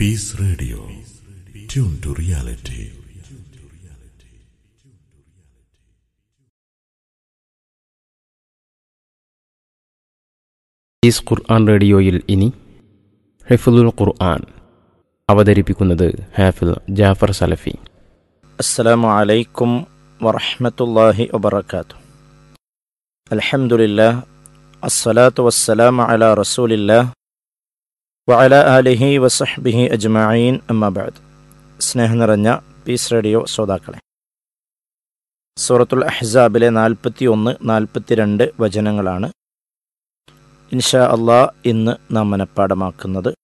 Peace Radio. Tune to reality. ഈസ് Quran റേഡിയോയിൽ ഇനി ഹിഫുൽ ഖുർആൻ അവതരിപ്പിക്കുന്നത് ഹാഫിൽ ജാഫർ സലഫി السلام عليكم ورحمة الله وبركاته الحمد لله الصلاة والسلام على رسول الله وعلى آله وصحبه أجمعين أما بعد സ്നേഹം നിറഞ്ഞ പീസ് റേഡിയോ ശ്രോതാക്കളെ സൂറത്തുൽ അഹ്സാബിലെ നാൽപ്പത്തി ഒന്ന് നാൽപ്പത്തിരണ്ട് വചനങ്ങളാണ് ഇൻഷാ അള്ളാ ഇന്ന് നാം മനഃപ്പാടമാക്കുന്നത്